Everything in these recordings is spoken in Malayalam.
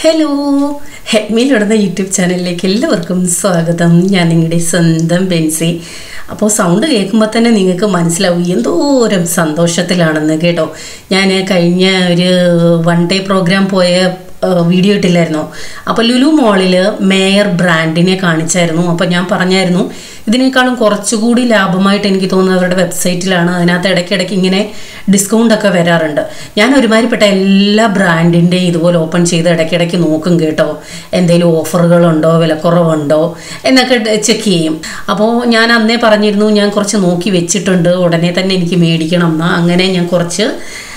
ഹലോ ഹെഡ്മീൽ ഇടുന്ന യൂട്യൂബ് ചാനലിലേക്ക് എല്ലാവർക്കും സ്വാഗതം ഞാൻ നിങ്ങളുടെ സ്വന്തം ബെൻസി അപ്പോൾ സൗണ്ട് കേൾക്കുമ്പോൾ തന്നെ നിങ്ങൾക്ക് മനസ്സിലാവും എന്തോരം സന്തോഷത്തിലാണെന്ന് കേട്ടോ ഞാൻ കഴിഞ്ഞ ഒരു വൺ ഡേ പ്രോഗ്രാം പോയ ആ, വീഡിയോ ഇട്ടില്ലായിരുന്നോ അപ്പോൾ ലുലു മോളിൽ മേയർ ബ്രാൻഡിനെ കാണിച്ചായിരുന്നു അപ്പോൾ ഞാൻ പറഞ്ഞായിരുന്നു ഇതിനേക്കാളും കുറച്ചുകൂടി ലാഭമായിട്ട് എനിക്ക് തോന്നുന്നത് അവരുടെ വെബ്സൈറ്റിലാണ് അതിനകത്ത് ഇടയ്ക്കിടയ്ക്ക് ഇങ്ങനെ ഡിസ്കൗണ്ട് ഒക്കെ വരാറുണ്ട് ഞാൻ ഒരുമാതിരിപ്പെട്ട എല്ലാ ബ്രാൻഡിൻ്റെയും ഇതുപോലെ ഓപ്പൺ ചെയ്ത് ഇടയ്ക്കിടയ്ക്ക് നോക്കും കേട്ടോ എന്തെങ്കിലും ഓഫറുകളുണ്ടോ വിലക്കുറവുണ്ടോ എന്നൊക്കെ ചെക്ക് ചെയ്യും അപ്പോൾ ഞാൻ അന്നേ പറഞ്ഞിരുന്നു ഞാൻ കുറച്ച് നോക്കി വെച്ചിട്ടുണ്ട് ഉടനെ തന്നെ എനിക്ക് മേടിക്കണം എന്ന് അങ്ങനെ ഞാൻ കുറച്ച്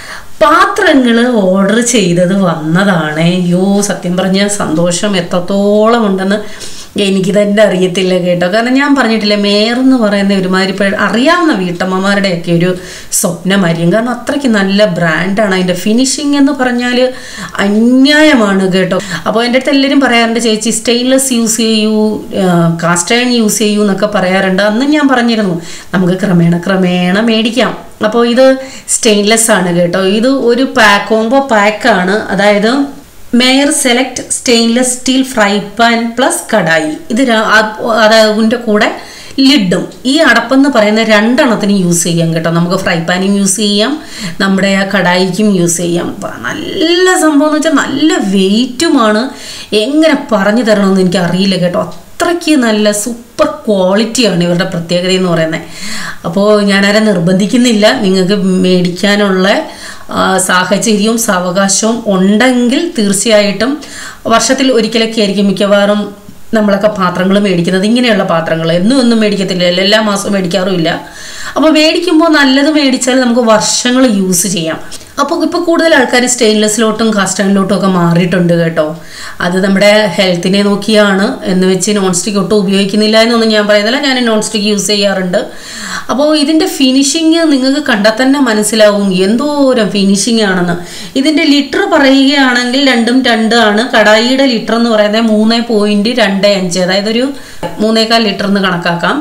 പാത്രങ്ങൾ ഓർഡർ ചെയ്തത് വന്നതാണ് അയ്യോ സത്യം പറഞ്ഞ സന്തോഷം എത്രത്തോളം ഉണ്ടെന്ന് എനിക്ക് തന്നെ അറിയത്തില്ല കേട്ടോ കാരണം ഞാൻ പറഞ്ഞിട്ടില്ലേ മേയർ എന്ന് പറയുന്ന ഒരുമാതിരി ഇപ്പൊ അറിയാവുന്ന വീട്ടമ്മമാരുടെയൊക്കെ ഒരു സ്വപ്നമായിരിക്കും കാരണം അത്രയ്ക്ക് നല്ല ബ്രാൻഡാണ് അതിൻ്റെ ഫിനിഷിംഗ് എന്ന് പറഞ്ഞാൽ അന്യായമാണ് കേട്ടോ അപ്പോൾ എൻ്റെ അടുത്ത് എല്ലാവരും പറയാറുണ്ട് ചേച്ചി സ്റ്റെയിൻലെസ് യൂസ് ചെയ്യൂ കാസ്റ്റ് അയൺ യൂസ് ചെയ്യൂ എന്നൊക്കെ പറയാറുണ്ട് അന്ന് ഞാൻ പറഞ്ഞിരുന്നു നമുക്ക് ക്രമേണ ക്രമേണ മേടിക്കാം അപ്പോൾ ഇത് സ്റ്റെയിൻലെസ് ആണ് കേട്ടോ ഇത് ഒരു പാക്ക് കോംബോ പാക്കാണ് അതായത് Meyer select stainless steel fry pan plus kadai ഇത് ര- അത് അതിൻ്റെ കൂടെ ലിഡും ഈ അടപ്പെന്ന് പറയുന്ന രണ്ടെണ്ണത്തിന് യൂസ് ചെയ്യാം കേട്ടോ നമുക്ക് ഫ്രൈ പാനും യൂസ് ചെയ്യാം നമ്മുടെ ആ കടായിക്കും യൂസ് ചെയ്യാം പ- നല്ല സംഭവം എന്ന് വെച്ചാൽ നല്ല വെയിറ്റുമാണ് എങ്ങനെ പറഞ്ഞു തരണമെന്ന് എനിക്ക് അറിയില്ല കേട്ടോ അത്രയ്ക്ക് നല്ല സൂപ്പർ ക്വാളിറ്റിയാണ് ഇവരുടെ പ്രത്യേകത എന്ന് പറയുന്നത് അപ്പോൾ ഞാനാരെ നിർബന്ധിക്കുന്നില്ല നിങ്ങൾക്ക് മേടിക്കാനുള്ള ആ, സാഹചര്യവും സാവകാശവും ഉണ്ടെങ്കിൽ തീർച്ചയായിട്ടും വർഷത്തിൽ ഒരിക്കലൊക്കെ ആയിരിക്കും മിക്കവാറും നമ്മളൊക്കെ പാത്രങ്ങൾ മേടിക്കുന്നത് ഇങ്ങനെയുള്ള പാത്രങ്ങൾ എന്നും ഒന്നും മേടിക്കത്തില്ല എല്ലാ മാസവും മേടിക്കാറുമില്ല അപ്പോൾ മേടിക്കുമ്പോൾ നല്ലത് മേടിച്ചാൽ നമുക്ക് വർഷങ്ങൾ യൂസ് ചെയ്യാം അപ്പോൾ ഇപ്പോൾ കൂടുതൽ ആൾക്കാർ സ്റ്റെയിൻലെസ്സിലോട്ടും കാസ്റ്റൈനിലോട്ടും ഒക്കെ മാറിയിട്ടുണ്ട് കേട്ടോ അത് നമ്മുടെ ഹെൽത്തിനെ നോക്കിയാണ് എന്ന് വെച്ച് നോൺ സ്റ്റിക്ക് ഒട്ടും ഉപയോഗിക്കുന്നില്ല എന്നൊന്നും ഞാൻ പറയുന്നില്ല ഞാൻ നോൺ സ്റ്റിക്ക് യൂസ് ചെയ്യാറുണ്ട് അപ്പോൾ ഇതിൻ്റെ ഫിനിഷിങ് നിങ്ങൾക്ക് കണ്ടാൽ തന്നെ മനസ്സിലാവും എന്തോരം ഫിനിഷിംഗ് ആണെന്ന് ഇതിൻ്റെ ലിറ്റർ പറയുകയാണെങ്കിൽ രണ്ടും രണ്ട് ആണ് കടായിയുടെ ലിറ്റർ എന്ന് പറയുന്നത് മൂന്ന് പോയിന്റ് രണ്ട് അഞ്ച് അതായത് ഒരു മൂന്നേകാൽ ലിറ്റർ എന്ന് കണക്കാക്കാം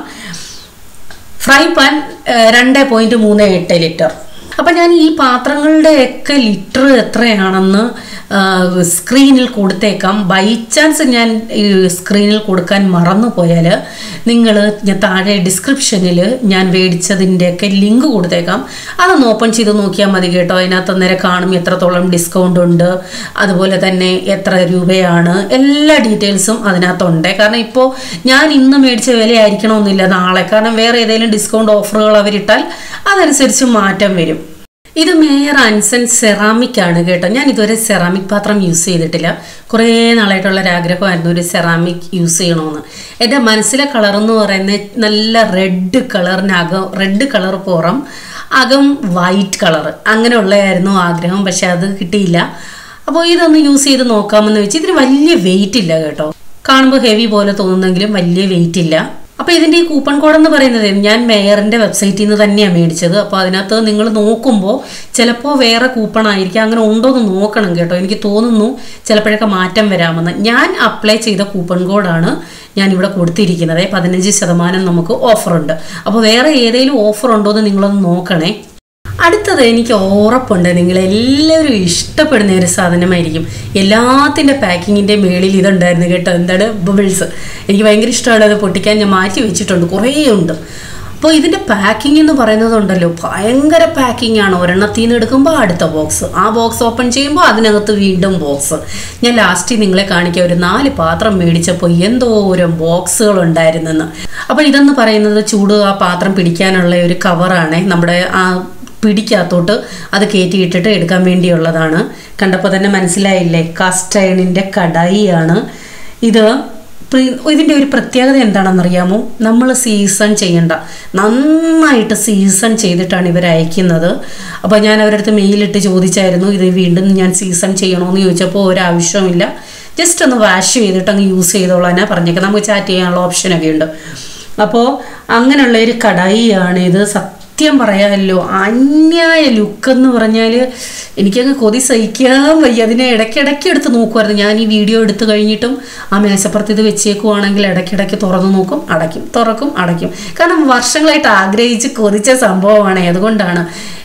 ഫ്രൈ പാൻ രണ്ട് പോയിന്റ് മൂന്ന് എട്ട് ലിറ്റർ അപ്പം ഞാൻ ഈ പാത്രങ്ങളുടെയൊക്കെ ലിറ്റർ എത്രയാണെന്ന് ആ, സ്ക്രീനിൽ കൊടുത്തേക്കാം ബൈ ചാൻസ് ഞാൻ ഈ സ്ക്രീനിൽ കൊടുക്കാൻ മറന്നു പോയാൽ നിങ്ങൾ ഞാൻ താഴെ ഡിസ്ക്രിപ്ഷനിൽ ഞാൻ മേടിച്ചതിൻ്റെയൊക്കെ ലിങ്ക് കൊടുത്തേക്കാം അതൊന്ന് ഓപ്പൺ ചെയ്ത് നോക്കിയാൽ മതി കേട്ടോ അതിനകത്ത് അന്നേരം കാണും എത്രത്തോളം ഡിസ്കൗണ്ട് ഉണ്ട് അതുപോലെ തന്നെ എത്ര രൂപയാണ് എല്ലാ ഡീറ്റെയിൽസും അതിനകത്തുണ്ട് കാരണം ഇപ്പോൾ ഞാൻ ഇന്ന് മേടിച്ച വിലയായിരിക്കണമെന്നില്ല നാളെ കാരണം വേറെ ഏതെങ്കിലും ഡിസ്കൗണ്ട് ഓഫറുകൾ അവരിട്ടാൽ അതനുസരിച്ച് മാറ്റം വരും ഇത് മേയർ അൻസൻ സെറാമിക് ആണ് കേട്ടോ ഞാൻ ഇതുവരെ സെറാമിക് പാത്രം യൂസ് ചെയ്തിട്ടില്ല കുറേ നാളായിട്ടുള്ള ഒരു ആഗ്രഹമായിരുന്നു ഒരു സെറാമിക് യൂസ് ചെയ്യണമെന്ന് എൻ്റെ മനസ്സിലെ കളർ എന്ന് പറയുന്നത് നല്ല റെഡ് കളറിനകം റെഡ് കളർ പുറം അകം വൈറ്റ് കളർ അങ്ങനെയുള്ളതായിരുന്നു ആഗ്രഹം പക്ഷെ അത് കിട്ടിയില്ല അപ്പോൾ ഇതൊന്ന് യൂസ് ചെയ്ത് നോക്കാമെന്ന് വെച്ച് ഇതിന് വലിയ വെയിറ്റ് ഇല്ല കേട്ടോ കാണുമ്പോൾ ഹെവി പോലെ തോന്നുന്നെങ്കിലും വലിയ വെയിറ്റ് ഇല്ല അപ്പോൾ ഇതിൻ്റെ ഈ കൂപ്പൺ കോഡ് എന്ന് പറയുന്നത് ഞാൻ മേയറിൻ്റെ വെബ്സൈറ്റിൽ നിന്ന് തന്നെയാണ് മേടിച്ചത് അപ്പോൾ അതിനകത്ത് നിങ്ങൾ നോക്കുമ്പോൾ ചിലപ്പോൾ വേറെ കൂപ്പൺ ആയിരിക്കും അങ്ങനെ ഉണ്ടോ എന്ന് നോക്കണം കേട്ടോ എനിക്ക് തോന്നുന്നു ചിലപ്പോഴൊക്കെ മാറ്റം വരാമെന്ന് ഞാൻ അപ്ലൈ ചെയ്ത കൂപ്പൺ കോഡാണ് ഞാൻ ഇവിടെ കൊടുത്തിരിക്കുന്നത് പതിനഞ്ച് ശതമാനം നമുക്ക് ഓഫറുണ്ട് അപ്പോൾ വേറെ ഏതെങ്കിലും ഓഫർ ഉണ്ടോ എന്ന് നിങ്ങളൊന്ന് നോക്കണേ അടുത്തത് എനിക്ക് ഉറപ്പുണ്ട് നിങ്ങൾ എല്ലാവരും ഇഷ്ടപ്പെടുന്ന ഒരു സാധനമായിരിക്കും എല്ലാത്തിൻ്റെ പാക്കിങ്ങിൻ്റെ മേളിൽ ഇതുണ്ടായിരുന്നു കേട്ടോ എന്താണ് ബബിൾസ് എനിക്ക് ഭയങ്കര ഇഷ്ടമാണ് അത് പൊട്ടിക്കാൻ ഞാൻ മാറ്റി വെച്ചിട്ടുണ്ട് കുറേ ഉണ്ട് അപ്പോൾ ഇതിൻ്റെ പാക്കിംഗ് എന്ന് പറയുന്നത് ഉണ്ടല്ലോ ഭയങ്കര പാക്കിംഗ് ആണ് ഒരെണ്ണത്തിൽ നിന്ന് എടുക്കുമ്പോൾ അടുത്ത ബോക്സ് ആ ബോക്സ് ഓപ്പൺ ചെയ്യുമ്പോൾ അതിനകത്ത് വീണ്ടും ബോക്സ് ഞാൻ ലാസ്റ്റ് നിങ്ങളെ കാണിക്കാൻ ഒരു നാല് പാത്രം മേടിച്ചപ്പോൾ എന്തോരം ബോക്സുകൾ ഉണ്ടായിരുന്നെന്ന് അപ്പോൾ ഇതെന്ന് പറയുന്നത് ചൂട് ആ പാത്രം പിടിക്കാനുള്ള ഒരു കവറാണ് നമ്മുടെ ആ പിടിക്കകത്തോട്ട് അത് കയറ്റിയിട്ടിട്ട് എടുക്കാൻ വേണ്ടിയുള്ളതാണ് കണ്ടപ്പോൾ തന്നെ മനസ്സിലായില്ലേ കാസ്റ്റ് അയണിൻ്റെ കടായിയാണ് ഇത് പ്രി- ഇതിൻ്റെ ഒരു പ്രത്യേകത എന്താണെന്നറിയാമോ നമ്മൾ സീസൺ ചെയ്യണ്ട നന്നായിട്ട് സീസൺ ചെയ്തിട്ടാണ് ഇവർ അയക്കുന്നത് അപ്പോൾ ഞാൻ അവരുടെ അടുത്ത് മെയിലിട്ട് ചോദിച്ചായിരുന്നു ഇത് വീണ്ടും ഞാൻ സീസൺ ചെയ്യണമെന്ന് ചോദിച്ചപ്പോൾ ഒരാവശ്യമില്ല ജസ്റ്റ് ഒന്ന് വാഷ് ചെയ്തിട്ട് അങ്ങ് യൂസ് ചെയ്തോളാനാ പറഞ്ഞേക്കുന്നത് നമുക്ക് ചാറ്റ് ചെയ്യാനുള്ള ഓപ്ഷനൊക്കെ ഉണ്ട് അപ്പോൾ അങ്ങനെയുള്ള ഒരു കടായിയാണ് ഇത് സത്യം പറയാമല്ലോ അന്യായ ലുക്ക് എന്ന് പറഞ്ഞാൽ എനിക്കങ്ങ് കൊതി സഹിക്കാൻ വയ്യ അതിനെ ഇടയ്ക്കിടയ്ക്ക് എടുത്ത് നോക്കുമായിരുന്നു ഞാൻ ഈ വീഡിയോ എടുത്തു കഴിഞ്ഞിട്ടും ആ മേശപ്പുറത്ത് ഇത് വെച്ചേക്കുവാണെങ്കിൽ ഇടയ്ക്കിടയ്ക്ക് തുറന്നു നോക്കും അടയ്ക്കും തുറക്കും അടയ്ക്കും കാരണം വർഷങ്ങളായിട്ട് ആഗ്രഹിച്ച് കൊതിച്ച സംഭവമാണ് അതുകൊണ്ടാണ്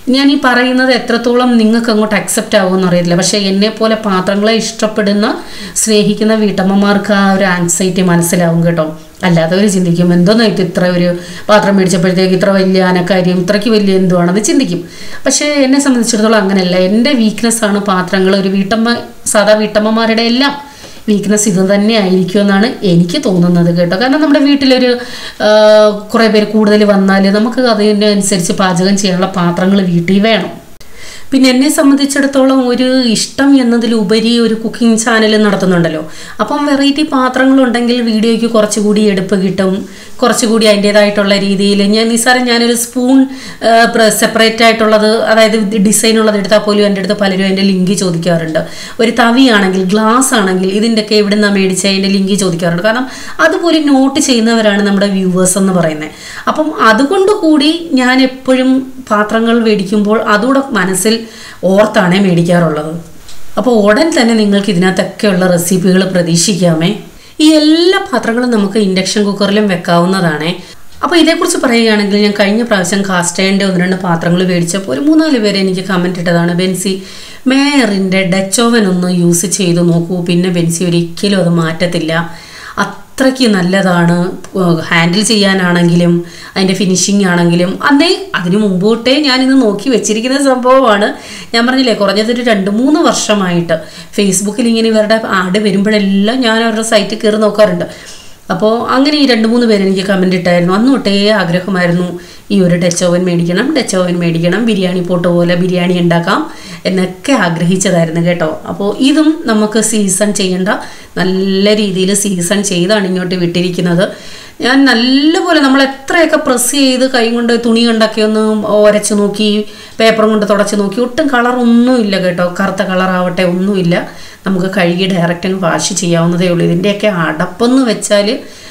ഞാൻ ഈ പറയുന്നത് എത്രത്തോളം നിങ്ങൾക്ക് അങ്ങോട്ട് അക്സെപ്റ്റ് ആകുമെന്ന് അറിയില്ല പക്ഷേ എന്നെ പോലെ പാത്രങ്ങളെ ഇഷ്ടപ്പെടുന്ന സ്നേഹിക്കുന്ന വീട്ടമ്മമാർക്ക് ആ ഒരു ആൻസൈറ്റി മനസ്സിലാവും കേട്ടോ അല്ലാത്തവർ ചിന്തിക്കും എന്തോന്നാ ഇത് ഇത്ര ഒരു പാത്രം മേടിച്ചപ്പോഴത്തേക്ക് ഇത്ര വലിയ അനക്കാര്യം ഇത്രയ്ക്ക് വലിയ എന്തുവാണെന്ന് ചിന്തിക്കും പക്ഷേ എന്നെ സംബന്ധിച്ചിടത്തോളം അങ്ങനെയല്ല എൻ്റെ വീക്ക്നെസ് ആണ് പാത്രങ്ങൾ ഒരു വീട്ടമ്മ സാധാ വീട്ടമ്മമാരുടെ എല്ലാം വീക്ക്നെസ് ഇത് തന്നെ ആയിരിക്കും എന്നാണ് എനിക്ക് തോന്നുന്നത് കേട്ടോ കാരണം നമ്മുടെ വീട്ടിലൊരു ആ, കുറേ പേര് കൂടുതൽ വന്നാൽ നമുക്ക് അതിനനുസരിച്ച് പാചകം ചെയ്യാനുള്ള പാത്രങ്ങൾ വീട്ടിൽ വേണം പിന്നെ എന്നെ സംബന്ധിച്ചിടത്തോളം ഒരു ഇഷ്ടം എന്നതിലുപരി ഒരു കുക്കിംഗ് ചാനൽ നടത്തുന്നുണ്ടല്ലോ അപ്പം വെറൈറ്റി പാത്രങ്ങളുണ്ടെങ്കിൽ വീഡിയോയ്ക്ക് കുറച്ചുകൂടി എടുപ്പ് കിട്ടും കുറച്ചുകൂടി അതിൻ്റേതായിട്ടുള്ള രീതിയിൽ ഞാൻ നിസ്സാരം ഞാനൊരു സ്പൂൺ സെപ്പറേറ്റ് ആയിട്ടുള്ളത് അതായത് ഡിസൈൻ ഉള്ളത് എടുത്താൽ പോലും എൻ്റെ അടുത്ത് പലരും അതിൻ്റെ ലിങ്ക് ചോദിക്കാറുണ്ട് ഒരു തവിയാണെങ്കിൽ ഗ്ലാസ് ആണെങ്കിൽ ഇതിൻ്റെയൊക്കെ എവിടെ നിന്നാണ് മേടിച്ച അതിൻ്റെ ലിങ്ക് ചോദിക്കാറുണ്ട് കാരണം അതുപോലെ നോട്ട് ചെയ്യുന്നവരാണ് നമ്മുടെ വ്യൂവേഴ്സ് എന്ന് പറയുന്നത് അപ്പം അതുകൊണ്ട് കൂടി ഞാൻ എപ്പോഴും പാത്രങ്ങൾ മേടിക്കുമ്പോൾ അതുകൂടെ മനസ്സിൽ ഓർത്താണ് മേടിക്കാറുള്ളത് അപ്പോൾ ഉടൻ തന്നെ നിങ്ങൾക്ക് ഇതിനകത്തൊക്കെയുള്ള റെസിപ്പികൾ പ്രതീക്ഷിക്കാമേ ഈ എല്ലാ പാത്രങ്ങളും നമുക്ക് ഇൻഡക്ഷൻ കുക്കറിലും വെക്കാവുന്നതാണേ അപ്പോൾ ഇതേക്കുറിച്ച് പറയുകയാണെങ്കിൽ ഞാൻ കഴിഞ്ഞ പ്രാവശ്യം കാസ്റ്റേൻ്റെ ഒന്ന് രണ്ട് പാത്രങ്ങൾ മേടിച്ചപ്പോൾ ഒരു മൂന്നാല് പേര് എനിക്ക് കമൻറ്റ് ഇട്ടതാണ് ബെൻസി മേയറിൻ്റെ ഡച്ച് ഓവൻ ഒന്ന് യൂസ് ചെയ്ത് നോക്കൂ പിന്നെ ബെൻസി ഒരിക്കലും അത് മാറ്റത്തില്ല അത്രയ്ക്ക് നല്ലതാണ് ഹാൻഡിൽ ചെയ്യാനാണെങ്കിലും അതിൻ്റെ ഫിനിഷിംഗ് ആണെങ്കിലും അന്നേ അതിനു മുമ്പ് തൊട്ടേ ഞാനിത് നോക്കി വെച്ചിരിക്കുന്ന സംഭവമാണ് ഞാൻ പറഞ്ഞില്ലേ കുറഞ്ഞതൊരു രണ്ട് മൂന്ന് വർഷമായിട്ട് ഫേസ്ബുക്കിൽ ഇങ്ങനെ ഇവരുടെ ആഡ് വരുമ്പോഴെല്ലാം ഞാൻ അവരുടെ സൈറ്റിൽ കയറി നോക്കാറുണ്ട് അപ്പോൾ അങ്ങനെ ഈ രണ്ട് മൂന്ന് പേര് എനിക്ക് കമൻ്റ് ഇട്ടായിരുന്നു അന്ന് തൊട്ടേ ആഗ്രഹമായിരുന്നു ഈ ഒരു ഡച്ച് ഓവൻ മേടിക്കണം ഡച്ച് ഓവൻ മേടിക്കണം ബിരിയാണി പോട്ട് പോലെ ബിരിയാണി ഉണ്ടാക്കാം എന്നൊക്കെ ആഗ്രഹിച്ചതായിരുന്നു കേട്ടോ അപ്പോൾ ഇതും നമുക്ക് സീസൺ ചെയ്യേണ്ട നല്ല രീതിയിൽ സീസൺ ചെയ്താണ് ഇങ്ങോട്ട് വിട്ടിരിക്കുന്നത് ഞാൻ നല്ലപോലെ നമ്മൾ എത്രയൊക്കെ പ്രസ് ചെയ്ത് കൈ കൊണ്ട് തുണി കൊണ്ടൊക്കെ ഒന്ന് ഒരച്ച് നോക്കി പേപ്പറും കൊണ്ട് തുടച്ച് നോക്കി ഒട്ടും കളറൊന്നും ഇല്ല കേട്ടോ കറുത്ത കളറാവട്ടെ ഒന്നുമില്ല നമുക്ക് കഴുകി ഡയറക്റ്റ് അങ്ങ് വാഷ് ചെയ്യാവുന്നതേ ഉള്ളൂ ഇതിൻ്റെയൊക്കെ അടപ്പെന്ന് വെച്ചാൽ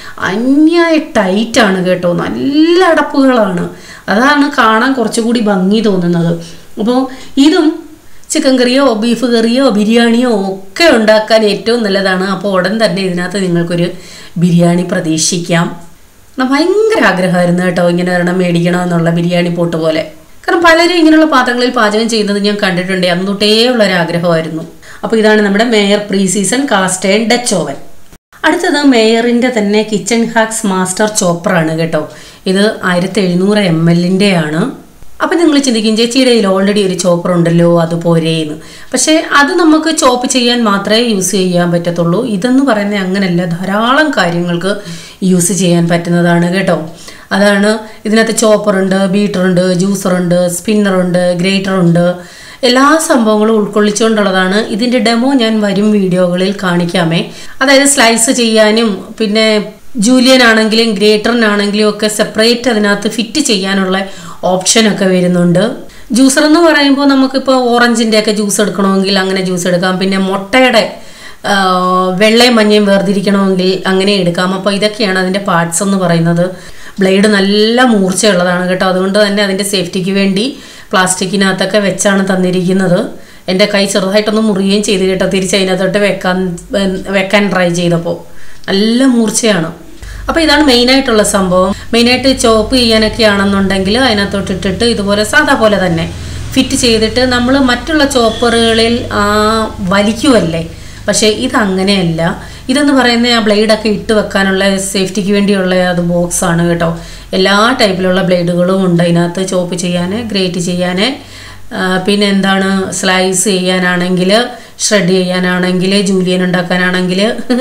അന്യായ ടൈറ്റാണ് കേട്ടോ നല്ല അടപ്പുകളാണ് അതാണ് കാണാൻ കുറച്ചുകൂടി ഭംഗി തോന്നുന്നത് അപ്പോൾ ഇതും ചിക്കൻ കറിയോ ബീഫ് കറിയോ ബിരിയാണിയോ ഒക്കെ ഉണ്ടാക്കാൻ ഏറ്റവും നല്ലതാണ് അപ്പോൾ ഉടൻ തന്നെ ഇതിനകത്ത് നിങ്ങൾക്കൊരു ബിരിയാണി പ്രതീക്ഷിക്കാം കാരണം ഭയങ്കര ആഗ്രഹമായിരുന്നു കേട്ടോ ഇങ്ങനെ ഒരെണ്ണം മേടിക്കണം എന്നുള്ള ബിരിയാണി പോട്ട് പോലെ കാരണം പലരും ഇങ്ങനെയുള്ള പാത്രങ്ങളിൽ പാചകം ചെയ്യുന്നത് ഞാൻ കണ്ടിട്ടുണ്ട് അന്നൊട്ടേ ഉള്ള ഒരു ആഗ്രഹമായിരുന്നു അപ്പോൾ ഇതാണ് നമ്മുടെ Meyer pre season cast iron Dutch oven അടുത്തത് മേയറിൻ്റെ തന്നെ കിച്ചൺ ഹാക്സ് മാസ്റ്റർ ചോപ്പറാണ് കേട്ടോ ഇത് ആയിരത്തി എഴുന്നൂറ് എം എല്ലിൻ്റെ ആണ് അപ്പം നിങ്ങൾ ചിന്തിക്കും ചേച്ചിയുടെ കയ്യിൽ ഓൾറെഡി ഒരു ചോപ്പർ ഉണ്ടല്ലോ അത് പോരേന്ന് പക്ഷേ അത് നമുക്ക് ചോപ്പ് ചെയ്യാൻ മാത്രമേ യൂസ് ചെയ്യാൻ പറ്റത്തുള്ളൂ ഇതെന്ന് പറയുന്നത് അങ്ങനെയല്ല ധാരാളം കാര്യങ്ങൾക്ക് യൂസ് ചെയ്യാൻ പറ്റുന്നതാണ് കേട്ടോ അതാണ് ഇതിനകത്ത് ചോപ്പറുണ്ട് ബീറ്ററുണ്ട് ജ്യൂസറുണ്ട് സ്പിന്നറുണ്ട് ഗ്രേറ്ററുണ്ട് എല്ലാ സംഭവങ്ങളും ഉൾക്കൊള്ളിച്ചുകൊണ്ടുള്ളതാണ് ഇതിൻ്റെ ഡെമോ ഞാൻ വരും വീഡിയോകളിൽ കാണിക്കാമേ അതായത് സ്ലൈസ് ചെയ്യാനും പിന്നെ ജൂലിയൻ ആണെങ്കിലും ഗ്രേറ്ററിനാണെങ്കിലും ഒക്കെ സെപ്പറേറ്റ് അതിനകത്ത് ഫിറ്റ് ചെയ്യാനുള്ള ഓപ്ഷനൊക്കെ വരുന്നുണ്ട് ജ്യൂസർ എന്ന് പറയുമ്പോൾ നമുക്കിപ്പോൾ ഓറഞ്ചിൻ്റെ ഒക്കെ ജ്യൂസ് എടുക്കണമെങ്കിൽ അങ്ങനെ ജ്യൂസ് എടുക്കാം പിന്നെ മുട്ടയുടെ ആ, വെള്ളയും മഞ്ഞയും വേർതിരിക്കണമെങ്കിൽ അങ്ങനെ എടുക്കാം അപ്പോൾ ഇതൊക്കെയാണ് അതിൻ്റെ പാർട്സ് എന്ന് പറയുന്നത് ബ്ലേഡ് നല്ല മൂർച്ചയുള്ളതാണ് കേട്ടോ അതുകൊണ്ട് തന്നെ അതിൻ്റെ സേഫ്റ്റിക്ക് വേണ്ടി പ്ലാസ്റ്റിക്കിനകത്തൊക്കെ വെച്ചാണ് തന്നിരിക്കുന്നത് എൻ്റെ കൈ ചെറുതായിട്ടൊന്ന് മുറിയുകയും ചെയ്ത് കേട്ടോ തിരിച്ച് അതിനകത്തോട്ട് വെക്കാൻ വെക്കാൻ ട്രൈ ചെയ്തപ്പോൾ നല്ല മൂർച്ചയാണ് അപ്പോൾ ഇതാണ് മെയിനായിട്ടുള്ള സംഭവം മെയിനായിട്ട് ചോപ്പ് ചെയ്യാനൊക്കെ ആണെന്നുണ്ടെങ്കിൽ അതിനകത്തോട്ട് ഇട്ടിട്ട് ഇതുപോലെ സാധാ പോലെ തന്നെ ഫിറ്റ് ചെയ്തിട്ട് നമ്മൾ മറ്റുള്ള ചോപ്പറുകളിൽ ആ വലിക്കുമല്ലേ പക്ഷേ ഇതങ്ങനെയല്ല ഇതെന്ന് പറയുന്ന ആ ബ്ലേഡൊക്കെ ഇട്ട് വെക്കാനുള്ള സേഫ്റ്റിക്ക് വേണ്ടിയുള്ള അത് ബോക്സ് ആണ് കേട്ടോ എല്ലാ ടൈപ്പിലുള്ള ബ്ലേഡുകളും ഉണ്ട് അതിനകത്ത് ചോപ്പ് ചെയ്യാൻ ഗ്രേറ്റ് ചെയ്യാൻ ആ, പിന്നെ എന്താണ് സ്ലൈസ് ചെയ്യാനാണെങ്കിൽ ഷ്രെഡ് ചെയ്യാനാണെങ്കിൽ ജൂലിയൻ ഉണ്ടാക്കാനാണെങ്കിൽ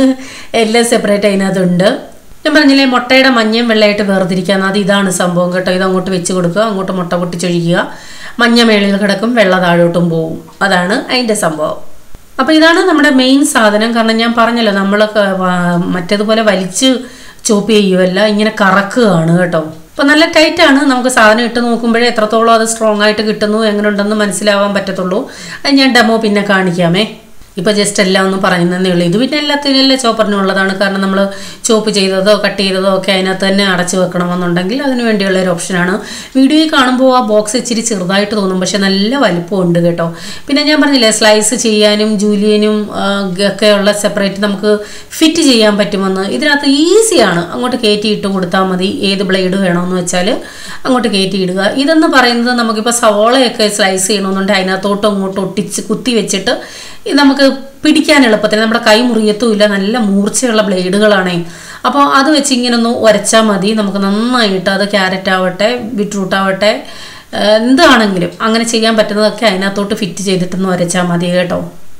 എല്ലാം സെപ്പറേറ്റ് അതിനകത്തുണ്ട് ഞാൻ പറഞ്ഞില്ലേ മുട്ടയുടെ മഞ്ഞയും വെള്ളയായിട്ട് വേർതിരിക്കാൻ അത് ഇതാണ് സംഭവം കേട്ടോ ഇത് അങ്ങോട്ട് വെച്ച് കൊടുക്കുക അങ്ങോട്ട് മുട്ട പൊട്ടിച്ചൊഴിക്കുക മഞ്ഞ മേളിൽ കിടക്കും വെള്ള താഴോട്ടും പോവും അതാണ് അതിൻ്റെ സംഭവം അപ്പോൾ ഇതാണ് നമ്മുടെ മെയിൻ സാധനം കാരണം ഞാൻ പറഞ്ഞല്ലോ നമ്മൾ മറ്റേതുപോലെ വലിച്ച് ചോപ്പ് ചെയ്യുമല്ല ഇങ്ങനെ കറക്കുകയാണ് കേട്ടോ അപ്പോൾ നല്ല ടൈറ്റാണ് നമുക്ക് സാധനം ഇട്ട് നോക്കുമ്പോഴേ എത്രത്തോളം അത് സ്ട്രോങ് ആയിട്ട് കിട്ടുന്നു എങ്ങനെ ഉണ്ടെന്ന് മനസ്സിലാവാൻ പറ്റത്തുള്ളൂ അത് ഞാൻ ഡെമോ പിന്നെ കാണിക്കാമേ ഇപ്പോൾ ജസ്റ്റ് എല്ലാം ഒന്ന് പറയുന്നതേ ഉള്ളൂ ഇത് പിന്നെ എല്ലാത്തിനും എല്ലാ ചോപ്പറിനുള്ളതാണ് കാരണം നമ്മൾ ചോപ്പ് ചെയ്തതോ കട്ട് ചെയ്തതോ ഒക്കെ അതിനകത്ത് തന്നെ അടച്ചു വെക്കണമെന്നുണ്ടെങ്കിൽ അതിന് വേണ്ടിയുള്ള ഒരു ഓപ്ഷനാണ് വീഡിയോയിൽ കാണുമ്പോൾ ആ ബോക്സ് ഇച്ചിരി ചെറുതായിട്ട് തോന്നും പക്ഷെ നല്ല വലിപ്പമുണ്ട് കേട്ടോ പിന്നെ ഞാൻ പറഞ്ഞില്ലേ സ്ലൈസ് ചെയ്യാനും ജൂലിയനും ആ, ഒക്കെയുള്ള സെപ്പറേറ്റ് നമുക്ക് ഫിറ്റ് ചെയ്യാൻ പറ്റുമെന്ന് ഇതിനകത്ത് ഈസിയാണ് അങ്ങോട്ട് കയറ്റി ഇട്ട് കൊടുത്താൽ മതി ഏത് ബ്ലേഡ് വേണമെന്ന് വെച്ചാൽ അങ്ങോട്ട് കയറ്റി ഇടുക ഇതെന്ന് പറയുന്നത് നമുക്കിപ്പോൾ സവോളയൊക്കെ സ്ലൈസ് ചെയ്യണമെന്നുണ്ടെങ്കിൽ അതിനകത്തോട്ട് അങ്ങോട്ട് ഒട്ടിച്ച് കുത്തി വെച്ചിട്ട് ഇത് നമുക്ക് പിടിക്കാൻ എളുപ്പത്തിന് നമ്മുടെ കൈ മുറിയത്തുമില്ല നല്ല മൂർച്ചയുള്ള ബ്ലേഡുകളാണേ അപ്പോൾ അത് വെച്ച് ഇങ്ങനെ ഒന്ന് ഉരച്ചാൽ മതി നമുക്ക് നന്നായിട്ട് അത് ക്യാരറ്റ് ആവട്ടെ ബീട്രൂട്ട് ആവട്ടെ ഏഹ് എന്താണെങ്കിലും അങ്ങനെ ചെയ്യാൻ പറ്റുന്നതൊക്കെ അതിനകത്തോട്ട് ഫിറ്റ് ചെയ്തിട്ടൊന്ന് ഉരച്ചാൽ മതി കേട്ടോ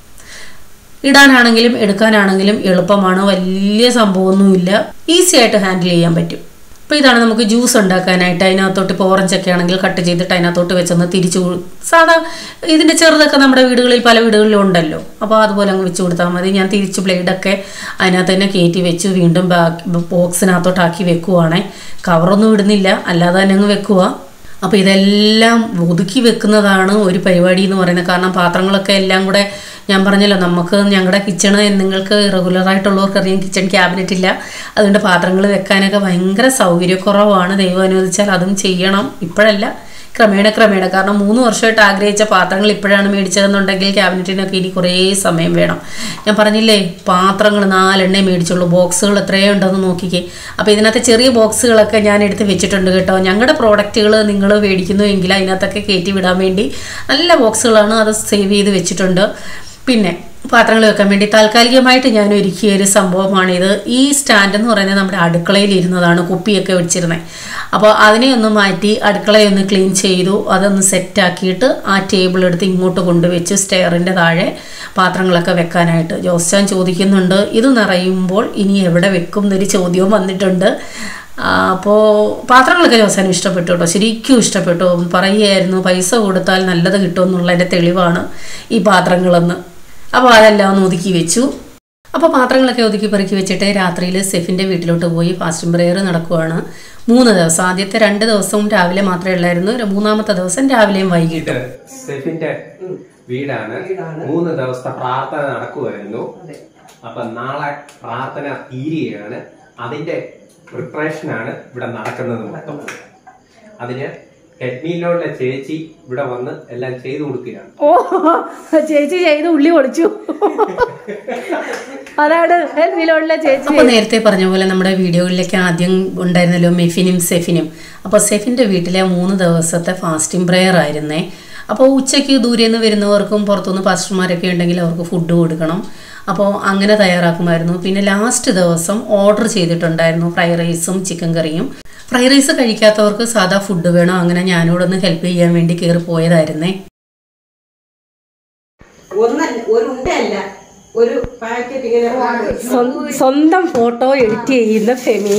ഇടാനാണെങ്കിലും എടുക്കാനാണെങ്കിലും എളുപ്പമാണ് വലിയ സംഭവമൊന്നുമില്ല ഈസി ആയിട്ട് ഹാൻഡിൽ ചെയ്യാൻ പറ്റും അപ്പോൾ ഇതാണ് നമുക്ക് ജ്യൂസ് ഉണ്ടാക്കാനായിട്ട് അതിനകത്തോട്ട് ഇപ്പോൾ ഓറഞ്ച് ഒക്കെ ആണെങ്കിൽ കട്ട് ചെയ്തിട്ട് അതിനകത്തോട്ട് വെച്ചൊന്ന് തിരിച്ചു കൊ- സാധാ ഇതിൻ്റെ ചെറുതൊക്കെ നമ്മുടെ വീടുകളിൽ പല വീടുകളിലും ഉണ്ടല്ലോ അപ്പോൾ അതുപോലെ അങ്ങ് വെച്ച് കൊടുത്താൽ മതി ഞാൻ തിരിച്ച് ബ്ലേഡൊക്കെ അതിനകത്ത് തന്നെ കയറ്റി വെച്ചു വീണ്ടും ബാക്ക് ബോക്സിനകത്തോട്ടാക്കി വെക്കുവാണേ കവറൊന്നും ഇടുന്നില്ല അല്ലാതെ തന്നെ അങ്ങ് വെക്കുക അപ്പോൾ ഇതെല്ലാം ഒതുക്കി വെക്കുന്നതാണ് ഒരു പരിപാടി എന്ന് പറയുന്നത് കാരണം പാത്രങ്ങളൊക്കെ എല്ലാം കൂടെ ഞാൻ പറഞ്ഞല്ലോ നമുക്ക് ഞങ്ങളുടെ കിച്ചണ് നിങ്ങൾക്ക് റെഗുലറായിട്ടുള്ളവർക്ക് അറിയാം കിച്ചൺ ക്യാബിനറ്റ് ഇല്ല അതുകൊണ്ട് പാത്രങ്ങൾ വെക്കാനൊക്കെ ഭയങ്കര സൗകര്യക്കുറവാണ് ദൈവം അനുവദിച്ചാൽ അതും ചെയ്യണം ഇപ്പോഴല്ല ക്രമേണ ക്രമേണ കാരണം മൂന്ന് വർഷമായിട്ട് ആഗ്രഹിച്ച പാത്രങ്ങൾ ഇപ്പോഴാണ് മേടിച്ചതെന്നുണ്ടെങ്കിൽ ക്യാബിനറ്റിനൊക്കെ ഇനി കുറേ സമയം വേണം ഞാൻ പറഞ്ഞില്ലേ പാത്രങ്ങൾ നാലെണ്ണേ മേടിച്ചുള്ളൂ ബോക്സുകൾ എത്രയോ ഉണ്ടെന്ന് നോക്കിക്കേ അപ്പോൾ ഇതിനകത്ത് ചെറിയ ബോക്സുകളൊക്കെ ഞാൻ എടുത്ത് വെച്ചിട്ടുണ്ട് കേട്ടോ ഞങ്ങളുടെ പ്രോഡക്റ്റുകൾ നിങ്ങൾ മേടിക്കുന്നുവെങ്കിൽ അതിനകത്തൊക്കെ കയറ്റി വിടാൻ വേണ്ടി നല്ല ബോക്സുകളാണ് അത് സേവ് ചെയ്ത് വെച്ചിട്ടുണ്ട് പിന്നെ പാത്രങ്ങൾ വെക്കാൻ വേണ്ടി താൽക്കാലികമായിട്ട് ഞാൻ ഒരുക്കിയ ഒരു സംഭവമാണിത് ഈ സ്റ്റാൻഡ് എന്ന് പറയുന്നത് നമ്മുടെ അടുക്കളയിൽ ഇരുന്നതാണ് കുപ്പിയൊക്കെ വെച്ചിരുന്നത് അപ്പോൾ അതിനെ ഒന്ന് മാറ്റി അടുക്കളയൊന്ന് ക്ലീൻ ചെയ്തു അതൊന്ന് സെറ്റാക്കിയിട്ട് ആ ടേബിൾ എടുത്ത് ഇങ്ങോട്ട് കൊണ്ടുവച്ച് സ്റ്റെയറിൻ്റെ താഴെ പാത്രങ്ങളൊക്കെ വെക്കാനായിട്ട് ജോസ്റ്റാൻ ചോദിക്കുന്നുണ്ട് ഇത് നിറയുമ്പോൾ ഇനി എവിടെ വെക്കും എന്നൊരു ചോദ്യവും വന്നിട്ടുണ്ട് അപ്പോൾ പാത്രങ്ങളൊക്കെ ജോസാനും ഇഷ്ടപ്പെട്ടു കേട്ടോ ശരിക്കും ഇഷ്ടപ്പെട്ടു പറയുകയായിരുന്നു പൈസ കൊടുത്താൽ നല്ലത് കിട്ടുമെന്നുള്ളതിൻ്റെ തെളിവാണ് ഈ പാത്രങ്ങളെന്ന് അപ്പോൾ അതെല്ലാം ഒന്ന് ഒതുക്കി വെച്ചു അപ്പോൾ പാത്രങ്ങളൊക്കെ ഒതുക്കി പെറുക്കി വെച്ചിട്ട് രാത്രിയിൽ സെഫിൻ്റെ വീട്ടിലോട്ട് പോയി ഫാസ്റ്റിംഗ് പ്രെയർ നടക്കുവാണ് മൂന്ന് ദിവസം ആദ്യത്തെ രണ്ട് ദിവസവും രാവിലെ മാത്രമേ ഉള്ളായിരുന്നു ഒരു മൂന്നാമത്തെ ദിവസം രാവിലെയും വൈകിട്ടും ഇത് സെഫിന്റെ വീടാണ് മൂന്ന് ദിവസത്തെ പ്രാർത്ഥന നടക്കുമായിരുന്നു അപ്പൊ നാളെ പ്രാർത്ഥന തീരുകയാണ് അതിന്റെ പ്രിപ്പറേഷൻ ആണ് ഇവിടെ നടക്കുന്നത് മൊത്തം അതിന് ഹെഡ്മീലോടെ ചേച്ചി ഇവിടെ വന്ന് എല്ലാം ചെയ്തു കൊടുക്കുകയാണ് ഓ ചേച്ചി ചെയ്ത് ഉള്ളി പൊളിച്ചു അതാണ് ഹെൽമിലുള്ള ചേച്ചി അപ്പോൾ നേരത്തെ പറഞ്ഞ പോലെ നമ്മുടെ വീഡിയോകളിലേക്ക് ആദ്യം ഉണ്ടായിരുന്നല്ലോ മെഫിനും സെഫിനും അപ്പോൾ സെഫിൻ്റെ വീട്ടിലെ മൂന്ന് ദിവസത്തെ ഫാസ്റ്റിംഗ് പ്രെയർ ആയിരുന്നേ അപ്പോൾ ഉച്ചയ്ക്ക് ദൂരെ നിന്ന് വരുന്നവർക്കും പുറത്തുനിന്ന് പാസ്റ്റർമാരൊക്കെ ഉണ്ടെങ്കിൽ അവർക്ക് ഫുഡ് കൊടുക്കണം അപ്പോൾ അങ്ങനെ തയ്യാറാക്കുമായിരുന്നു പിന്നെ ലാസ്റ്റ് ദിവസം ഓർഡർ ചെയ്തിട്ടുണ്ടായിരുന്നു ഫ്രൈഡ് റൈസും ചിക്കൻ കറിയും ഫ്രൈഡ് റൈസ് കഴിക്കാത്തവർക്ക് സാധാ ഫുഡ് വേണം അങ്ങനെ ഞാനിവിടെ ഹെൽപ്പ് ചെയ്യാൻ വേണ്ടി കയറി പോയതായിരുന്നേ ഒന്നല്ല ഒരു ഉണ്ടല്ല ഒരു പാക്കറ്റ് ഇങ്ങനെ സ്വ- സ്വന്തം ഫോട്ടോ എഡിറ്റ് ചെയ്യുന്ന ഫെമി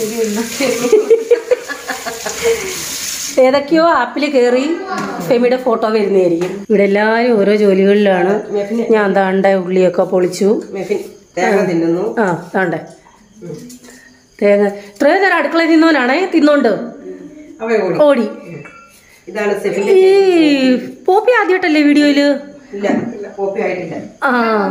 ഏതൊക്കെയോ ആപ്പിൽ കയറി ഫെമിയുടെ ഫോട്ടോ വരുന്നതായിരിക്കും ഇവിടെ എല്ലാവരും ഓരോ ജോലികളിലാണ് ഞാൻ താണ്ട ഉള്ളിയൊക്കെ പൊളിച്ചു മെഫിൻ തേങ്ങ തിന്നുന്നു ആ താണ്ടെ തേങ്ങ ഇത്രയും നേരം അടുക്കളയിൽ നിന്നവനാണേ തിന്നോണ്ട് അവ ഓടി ഓടി ഇതാണ് സെഫിന്റെ ഈ പോപ്പി ആദ്യമായിട്ടല്ലേ വീഡിയോയില് ഇല്ല കോപ്പി ആയിട്ടില്ല ആ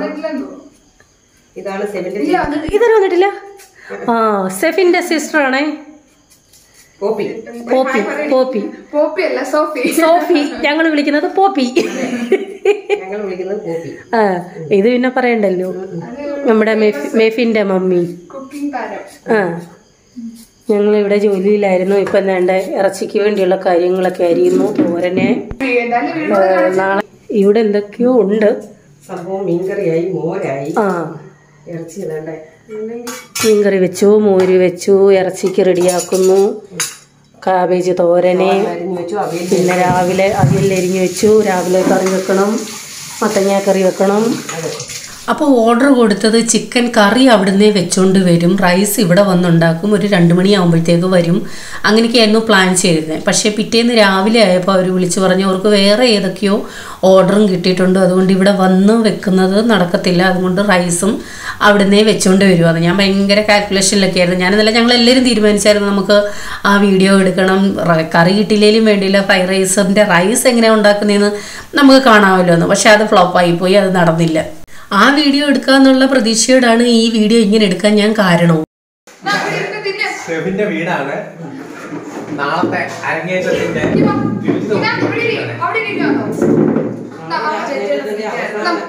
ഇതാണ് സെഫിന്റെ ഇതുവരെ വന്നിട്ടില്ല ആ സെഫിന്റെ സിസ്റ്റർ ആണേ കോപ്പി പോപ്പി പോപ്പി പോപ്പി അല്ല സോഫി സോഫി ഞങ്ങൾ വിളിക്കുന്നത് പോപ്പി ഞങ്ങൾ വിളിക്കുന്നത് കോപ്പി ആ ഇത് പിന്നെ പറയണ്ടല്ലോ നമ്മുടെ മെഫ്- മെഫിന്റെ മമ്മി കുക്കിംഗ് താരം ആ ഞങ്ങൾ ഇവിടെ ജോലിയിലായിരുന്നു ഇപ്പൊ വേണ്ട ഇറച്ചിക്ക് വേണ്ടിയുള്ള കാര്യങ്ങളൊക്കെ അരിയുന്നു തോരനെ എന്തായാലും വീട് ആ, നാളെ ഇവിടെ എന്തൊക്കെയോ ഉണ്ട് സംഭവം മീൻകറിയായി മോരായി ആ ഇറച്ചി ഇതാണ്ടേ മീൻകറി വെച്ചു മോര് വെച്ചു ഇറച്ചിക്ക് റെഡിയാക്കുന്നു കാബേജ് തോരനെ അരിഞ്ഞു വെച്ചു അവയിൽ പിന്നെ രാവിലെ അവിയൽ എരിഞ്ഞു വെച്ചു രാവിലെ കറി വെക്കണം മത്തങ്ങ കറി വെക്കണം അപ്പോൾ ഓർഡർ കൊടുത്തത് ചിക്കൻ കറി അവിടുന്ന് വെച്ചുകൊണ്ട് വരും റൈസ് ഇവിടെ വന്നുണ്ടാക്കും ഒരു രണ്ട് മണിയാകുമ്പോഴത്തേക്ക് വരും അങ്ങനെയൊക്കെയായിരുന്നു പ്ലാൻ ചെയ്തിരുന്നത് പക്ഷേ പിറ്റേന്ന് രാവിലെ ആയപ്പോൾ അവർ വിളിച്ചു പറഞ്ഞു അവർക്ക് വേറെ ഏതൊക്കെയോ ഓർഡറും കിട്ടിയിട്ടുണ്ട് അതുകൊണ്ട് ഇവിടെ വന്ന് വെക്കുന്നത് നടക്കത്തില്ല അതുകൊണ്ട് റൈസും അവിടുന്ന് വെച്ചുകൊണ്ട് വരുവാണ് ഞാൻ ഭയങ്കര കാൽക്കുലേഷനിലൊക്കെ ആയിരുന്നു ഞാനിന്നലെ ഞങ്ങൾ എല്ലാവരും തീരുമാനിച്ചായിരുന്നു നമുക്ക് ആ വീഡിയോ എടുക്കണം റ- കറി കിട്ടിയില്ലെങ്കിലും വേണ്ടിയില്ല ഫ്രൈഡ് റൈസിൻ്റെ റൈസ് എങ്ങനെയാണ് ഉണ്ടാക്കുന്നതെന്ന് നമുക്ക് കാണാമല്ലോ എന്ന് പക്ഷേ അത് ഫ്ലോപ്പായി പോയി അത് നടന്നില്ല ആ വീഡിയോ എടുക്കാന്നുള്ള പ്രതീക്ഷയോടാണ് ഈ വീഡിയോ ഇങ്ങനെ എടുക്കാൻ ഞാൻ കാരണവും ദാ, ഇവിടെ ഇരുന്ന് തിന്ന്. ഷെഫിന്റെ വീടാണ് നാളത്തെ അരങ്ങേറ്റത്തിന്റെ ഇതാ, രുചി ഇതാ, ഇവിടെ ഇരി. നോക്കിക്കൊണ്ടിരിക്കുകയാണ്. അവിടെ ഇരിക്കാമോ? ദാ, ആ ചേച്ചിയുടെ ഫ്രിഡ്ജ്. ദാ.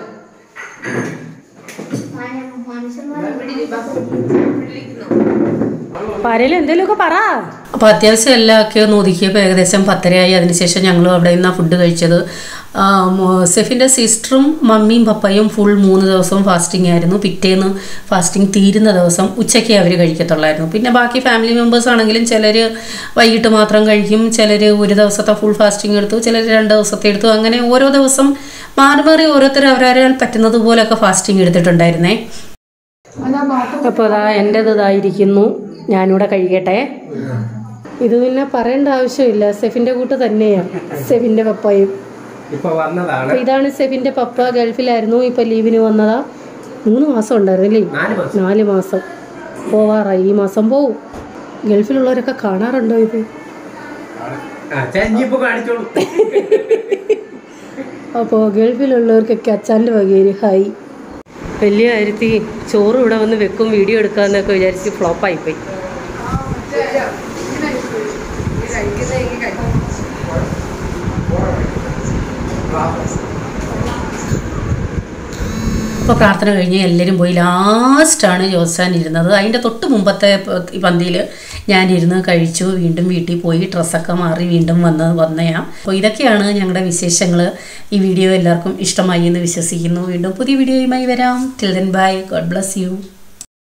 ഇവിടെ ഇരി, ബാ. ഇവിടെ ഇരിക്കുന്നു. പരയിൽ എന്തെങ്കിലുമൊക്കെ പറ അപ്പോൾ അത്യാവശ്യം എല്ലാം ഒക്കെ ഒന്ന് ഒതുക്കിയപ്പോൾ ഏകദേശം പത്തരയായി അതിനുശേഷം ഞങ്ങളും അവിടെ നിന്നാണ് ഫുഡ് കഴിച്ചത് ആ, മോ- സെഫിൻ്റെ സിസ്റ്ററും മമ്മിയും പപ്പയും ഫുൾ മൂന്ന് ദിവസവും ഫാസ്റ്റിംഗ് ആയിരുന്നു പിറ്റേന്ന് ഫാസ്റ്റിംഗ് തീരുന്ന ദിവസം ഉച്ചയ്ക്ക് അവർ കഴിക്കത്തുള്ളായിരുന്നു പിന്നെ ബാക്കി ഫാമിലി മെമ്പേഴ്സ് ആണെങ്കിലും ചിലർ വൈകിട്ട് മാത്രം കഴിക്കും ചിലർ ഒരു ദിവസത്തെ ഫുൾ ഫാസ്റ്റിംഗ് എടുത്തു ചിലർ രണ്ട് ദിവസത്തെ എടുത്തു അങ്ങനെ ഓരോ ദിവസം മാറി മാറി ഓരോരുത്തർ അവരവരാൽ പറ്റുന്നത് പോലെയൊക്കെ ഫാസ്റ്റിംഗ് എടുത്തിട്ടുണ്ടായിരുന്നേ അതാ ബാത്റൂം. അപ്പോൾ അതാ എൻ്റെത് ഇതായിരിക്കുന്നു ഞാനിവിടെ കഴിക്കട്ടെ ഇത് പിന്നെ പറയേണ്ട ആവശ്യമില്ല സെഫിൻ്റെ കൂട്ട് തന്നെയാണ് സെഫിൻ്റെ പപ്പയും ഇപ്പൊ വന്നതാണ് അപ്പോൾ ഇതാണ് സെഫിൻ്റെ പപ്പ ഗൾഫിലായിരുന്നു ഇപ്പോൾ ലീവിന് വന്നതാ മൂന്ന് മാസം ഉണ്ടായിരുന്നില്ലേ നാല് മാസം നാല് മാസം പോവാറായി ഈ മാസം പോവും ഗൾഫിലുള്ളവരൊക്കെ കാണാറുണ്ടോ ഇത് ആ ചഞ്ഞിപ്പ് കാണിച്ചോളൂ അപ്പോൾ ഗൾഫിലുള്ളവർക്കൊക്കെ അച്ഛൻ്റെ വകയിൽ ഹായ് വലിയ കാര്യത്തിൽ ചോറ് ഇവിടെ വന്ന് വെക്കും വീഡിയോ എടുക്കാമെന്നൊക്കെ വിചാരിച്ച് ഫ്ലോപ്പായിപ്പോയി ഇങ്ങനെ ഇരിക്കുന്നു. ഈ കഴിക്കുന്ന ഈ കഴിക്കും. അപ്പോൾ പ്രാർത്ഥന കഴിഞ്ഞ് എല്ലാവരും പോയി ലാസ്റ്റാണ് ജോസാൻ ഇരുന്നത് അതിൻ്റെ തൊട്ട് മുമ്പത്തെ പന്തിയിൽ ഞാനിരുന്ന് കഴിച്ചു വീണ്ടും വീട്ടിൽ പോയി ഡ്രസ്സൊക്കെ മാറി വീണ്ടും വന്ന് വന്നയാ അപ്പോൾ ഇതൊക്കെയാണ് ഞങ്ങളുടെ വിശേഷങ്ങൾ ഈ വീഡിയോ എല്ലാവർക്കും ഇഷ്ടമായി എന്ന് വിശ്വസിക്കുന്നു വീണ്ടും പുതിയ വീഡിയോയുമായി വരാം till then bye God bless U